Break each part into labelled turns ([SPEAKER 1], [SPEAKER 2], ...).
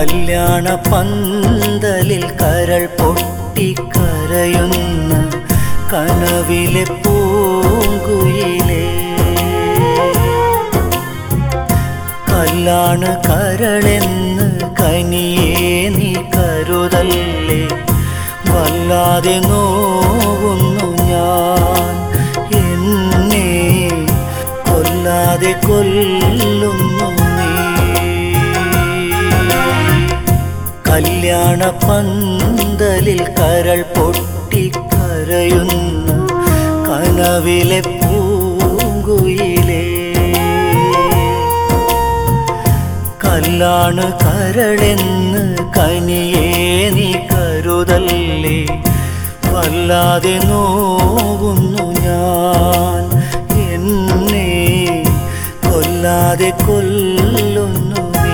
[SPEAKER 1] കല്യാണ പന്തലിൽ കരൾ പൊട്ടിക്കരയുന്ന കനവിലെ പൂങ്കുയിലേ കല്ലാണ് കരളെന്ന് കനിയേ നീ കരുതല്ലേ വല്ലാതെ നോവുന്നു ഞാൻ എന്നെ കൊല്ലാതെ കൊല്ലുന്നു നീ കല്യാണ പന്തലിൽ കരൾ പൊട്ടിക്കരയുന്ന കനവിലെ പൂങ്കുയിലേ കല്ലാണ് കരളെന്ന് കനിയേ നീ കരുതല്ലേ വല്ലാതെ നോവുന്നു ഞാൻ എന്നെ കൊല്ലാതെ കൊല്ലുന്നു നീ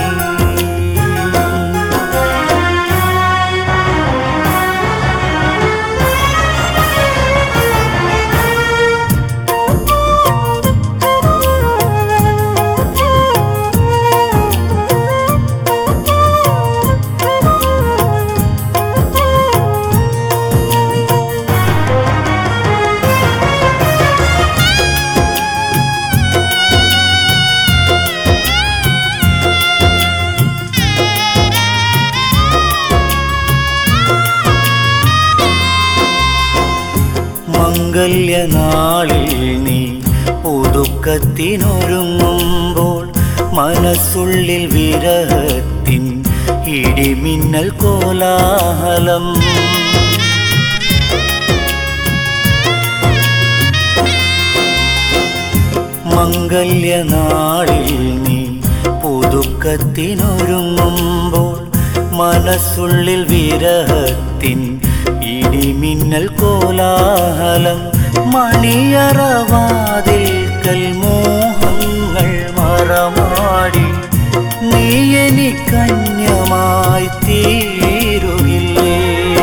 [SPEAKER 1] മംഗല്യനാളിൽ നീ ഒതുക്കത്തിനൊരുങ്ങുമ്പോൾ മനസ്സുള്ളിൽ വിരഹത്തിൻ ഇടിമിന്നൽ കോലാഹലം മംഗല്യനാളിൽ നീ പുതുക്കത്തിനൊരുങ്ങുമ്പോൾ മനസ്സുള്ളിൽ വിരഹത്തിൻ ഇടിമിന്നൽ കോലാഹലം മണിയറവാതിൽക്കൽ മോഹങ്ങൾ മറമാടി നീ എനിക്കന്യമായി തീരുകില്ലേ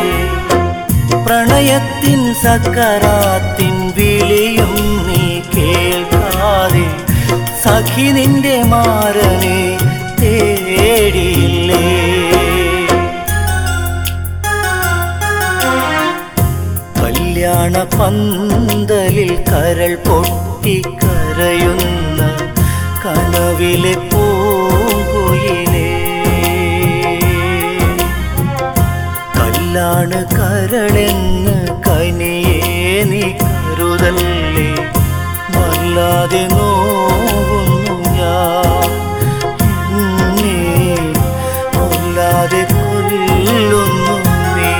[SPEAKER 1] പ്രണയത്തിൻ സക്കറാത്തിൻ വിളിയും നീ കേൾക്കാതെ സഖി നിന്റെ മാരനെ തേടിയില്ലേ കല്യാണ പന്തലിൽ കരൾ പൊട്ടിക്കരയുന്ന കനവിലെ പൂങ്കുയിലേ കല്ലാണ് കരളെന്ന് കനിയേ നീ കരുതല്ലേ വല്ലാതെ നോവുന്നു ഞാൻ എന്നെ കൊല്ലാതെ കൊല്ലുന്നു നീ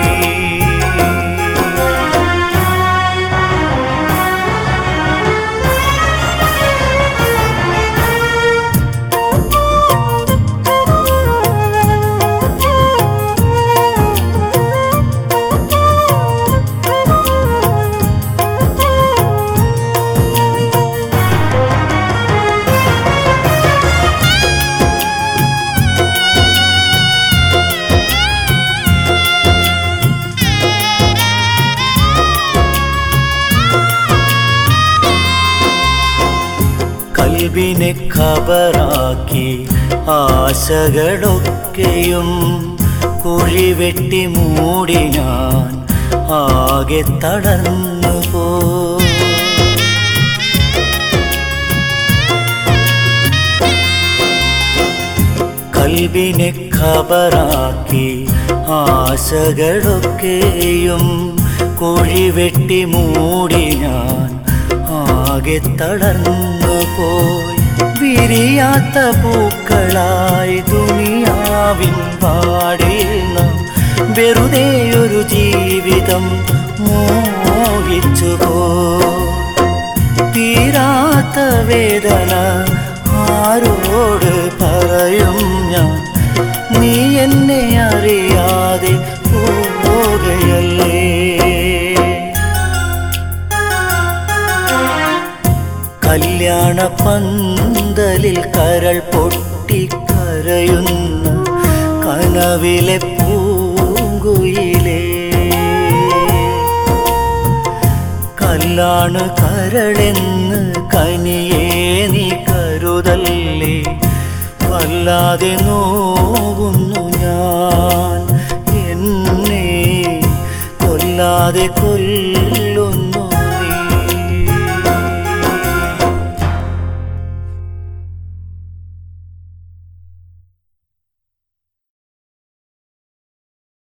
[SPEAKER 1] കൽവിനെ ഖബറാക്കി ആശകളൊക്കെയും കുഴിവെട്ടി മൂടി ഞാൻ ആകെ തളർന്നു പോ കൽവിനെ ഖബറാക്കി ആശകളൊക്കെയും കുഴിവെട്ടി മൂടി ഞാൻ ആകെ തളർന്നു പോയി വിരിയാത്ത പൂക്കളായി ദുനിയാവിൻ പാടിൽ നാം വെറുതെ ഒരു ജീവിതം മോഹിച്ചു പോ തീരാത്ത വേദന ആരോട് പറയും ഞാൻ നീ എന്നെ അറിയാതെ പോകയല്ലേ കല്യാണ പന്തലിൽ കരൾ പൊട്ടിക്കരയുന്ന കനവിലെ പൂങ്കുയിലേ കല്ലാണ് കരളെന്ന് കനിയേ നീ കരുതല്ലേ വല്ലാതെ നോവുന്നു ഞാൻ എന്നെ കൊല്ലാതെ കൊല്ല